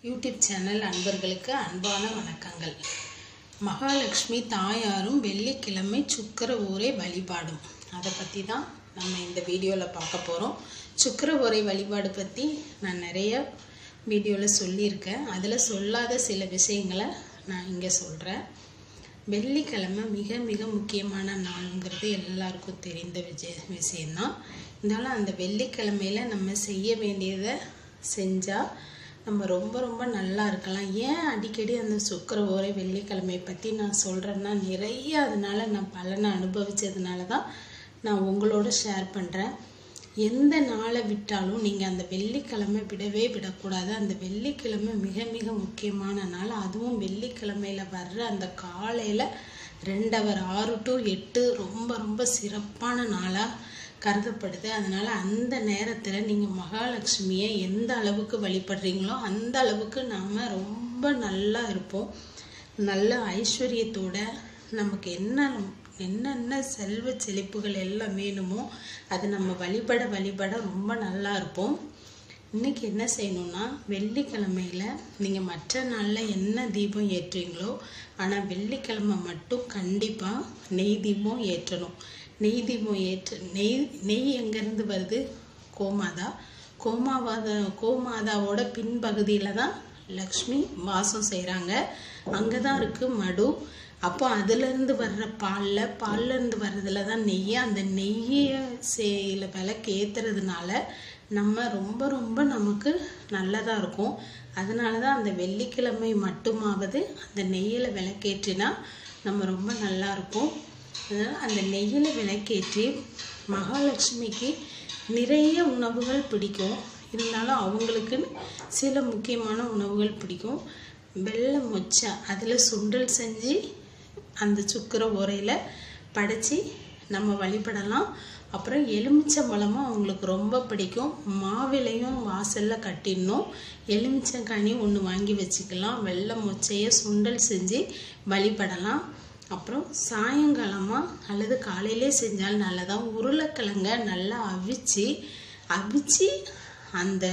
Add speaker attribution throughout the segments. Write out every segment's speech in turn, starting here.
Speaker 1: YouTube channel அன்பர்களுக்கு அன்பான வணக்கங்கள் மகாலட்சுமி தாயாரும் வெள்ளிக்கிழமை சுக்கர ஊரை வழிபாடும் அதை பற்றி தான் நம்ம இந்த வீடியோவில் பார்க்க போகிறோம் சுக்கர ஊரை வழிபாடு பற்றி நான் நிறைய வீடியோவில் சொல்லியிருக்கேன் அதில் சொல்லாத சில விஷயங்களை நான் இங்கே சொல்கிறேன் வெள்ளிக்கிழமை மிக மிக முக்கியமான நாளுங்கிறது எல்லாருக்கும் தெரிந்த விஜய விஷயந்தான் இருந்தாலும் அந்த வெள்ளிக்கிழமையில நம்ம செய்ய வேண்டியதை செஞ்சால் நம்ம ரொம்ப ரொம்ப நல்லா இருக்கலாம் ஏன் அடிக்கடி அந்த சுக்கர ஓரை வெள்ளிக்கிழமை பற்றி நான் சொல்கிறேன்னா நிறைய அதனால நான் பலனை அனுபவிச்சதுனால தான் நான் உங்களோட ஷேர் பண்ணுறேன் எந்த நாளை விட்டாலும் நீங்கள் அந்த வெள்ளிக்கிழமை விடவே விடக்கூடாது அந்த வெள்ளிக்கிழமை மிக மிக முக்கியமான நாள் அதுவும் வெள்ளிக்கிழமையில் வர்ற அந்த காலையில் ரெண்டவர் ஆறு டு எட்டு ரொம்ப ரொம்ப சிறப்பான நாளாக கருதப்படுது அதனால் அந்த நேரத்தில் நீங்கள் மகாலட்சுமியை எந்த அளவுக்கு வழிபடுறீங்களோ அந்த அளவுக்கு நாம் ரொம்ப நல்லா இருப்போம் நல்ல ஐஸ்வர்யத்தோட நமக்கு என்ன என்னென்ன செல்வ செழிப்புகள் எல்லாம் வேணுமோ அது நம்ம வழிபட வழிபட ரொம்ப நல்லா இருப்போம் இன்னைக்கு என்ன செய்யணும்னா வெள்ளிக்கிழமையில நீங்கள் மற்ற நாளில் என்ன தீபம் ஏற்றுவீங்களோ ஆனால் வெள்ளிக்கிழமை மட்டும் கண்டிப்பாக நெய் தீபம் ஏற்றணும் நெய் தீபம் ஏற்று நெய் நெய் எங்கேருந்து வருது கோமாதா கோமாவாத கோமாதாவோட பின்பகுதியில் தான் லக்ஷ்மி வாசம் செய்கிறாங்க அங்கே தான் இருக்குது மடு அப்போ அதுலேருந்து வர்ற பாலில் பால்லேருந்து வர்றதுல தான் நெய் அந்த நெய்யை சேல விளக்கு ஏற்றுறதுனால நம்ம ரொம்ப ரொம்ப நமக்கு நல்லதாக இருக்கும் அதனால தான் அந்த வெள்ளிக்கிழமை மட்டுமாவது அந்த நெய்யில் விளக்கேற்றினா நம்ம ரொம்ப நல்லா இருப்போம் அதனால் அந்த நெய்யில் விளக்கேற்றி மகாலட்சுமிக்கு நிறைய உணவுகள் பிடிக்கும் இருந்தாலும் அவங்களுக்குன்னு சில முக்கியமான உணவுகள் பிடிக்கும் வெள்ளை மொச்சை அதில் சுண்டல் செஞ்சு அந்த சுக்கர உரையில் படைச்சி நம்ம வழிபடலாம் அப்புறம் எலுமிச்சம்பழமும் அவங்களுக்கு ரொம்ப பிடிக்கும் மாவிலையும் வாசலில் கட்டிடணும் எலுமிச்சங்கனி ஒன்று வாங்கி வச்சுக்கலாம் வெள்ளை மொச்சையை சுண்டல் செஞ்சு வழிபடலாம் அப்புறம் சாயங்காலமாக அல்லது காலையிலே செஞ்சால் நல்லதான் உருளைக்கிழங்க நல்லா அவிச்சு அவிச்சு அந்த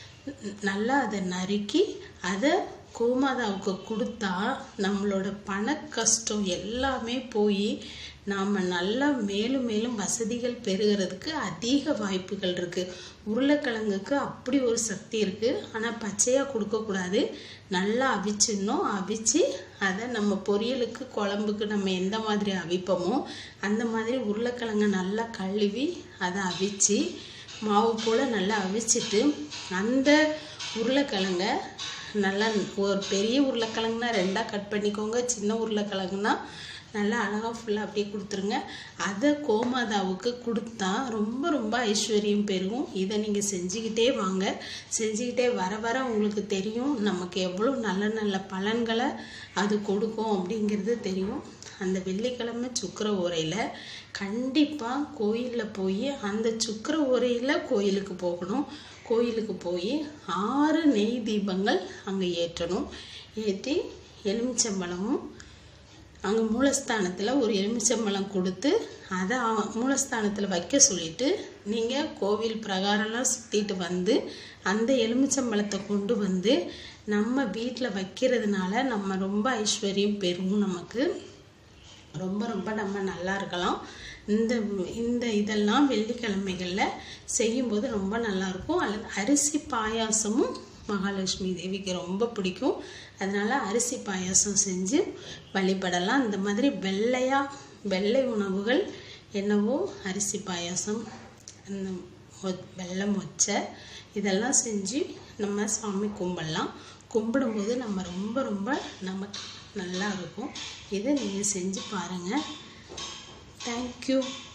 Speaker 1: நல்லா அதை நறுக்கி அதை கோமாதாவுக்கு கொடுத்தா நம்மளோட பண கஷ்டம் எல்லாமே போய் நாம் நல்லா மேலும் மேலும் வசதிகள் பெறுகிறதுக்கு அதிக வாய்ப்புகள் இருக்குது உருளைக்கிழங்குக்கு அப்படி ஒரு சக்தி இருக்குது ஆனால் பச்சையாக கொடுக்கக்கூடாது நல்லா அவிச்சிடணும் அவிச்சு அதை நம்ம பொரியலுக்கு குழம்புக்கு நம்ம எந்த மாதிரி அவிப்போமோ அந்த மாதிரி உருளைக்கிழங்கை நல்லா கழுவி அதை அவிச்சு மாவு போல் நல்லா அவிச்சிட்டு அந்த உருளைக்கிழங்க நல்லா ஒரு பெரிய உருளைக்கிழங்குனா ரெண்டாக கட் பண்ணிக்கோங்க சின்ன உருளைக்கிழங்குனா நல்லா அழகாக ஃபுல்லாக அப்படியே கொடுத்துருங்க அதை கோமாதாவுக்கு கொடுத்தா ரொம்ப ரொம்ப ஐஸ்வர்யம் பெருகும் இதை நீங்கள் செஞ்சுக்கிட்டே வாங்க செஞ்சுக்கிட்டே வர வர உங்களுக்கு தெரியும் நமக்கு எவ்வளோ நல்ல நல்ல பலன்களை அது கொடுக்கும் அப்படிங்கிறது தெரியும் அந்த வெள்ளிக்கிழமை சுக்கர உரையில் கண்டிப்பாக கோயிலில் போய் அந்த சுக்கர உரையில் கோயிலுக்கு போகணும் கோயிலுக்கு போய் ஆறு நெய் தீபங்கள் அங்கே ஏற்றணும் ஏற்றி எலுமிச்சம்பழமும் அங்கே மூலஸ்தானத்தில் ஒரு எலுமிச்சம்பழம் கொடுத்து அதை மூலஸ்தானத்தில் வைக்க சொல்லிட்டு நீங்கள் கோவில் பிரகாரம்லாம் சுற்றிட்டு வந்து அந்த எலுமிச்சம்பழத்தை கொண்டு வந்து நம்ம வீட்டில் வைக்கிறதுனால நம்ம ரொம்ப ஐஸ்வர்யம் பெறும் நமக்கு ரொம்ப ரொம்ப நம்ம நல்லா இருக்கலாம் இந்த இந்த இதெல்லாம் வெள்ளிக்கிழமைகளில் செய்யும்போது ரொம்ப நல்லாயிருக்கும் அல்லது அரிசி பாயாசமும் மகாலட்சுமி தேவிக்கு ரொம்ப பிடிக்கும் அதனால் அரிசி பாயாசம் செஞ்சு வழிபடலாம் இந்த மாதிரி வெள்ளையாக வெள்ளை உணவுகள் என்னவோ அரிசி பாயாசம் அந்த வெள்ளை மொச்சை இதெல்லாம் செஞ்சு நம்ம சாமி கும்பிடலாம் கும்பிடும்போது நம்ம ரொம்ப ரொம்ப நமக்கு நல்லா இருக்கும் இதை நீங்கள் செஞ்சு பாருங்கள் தேங்க்யூ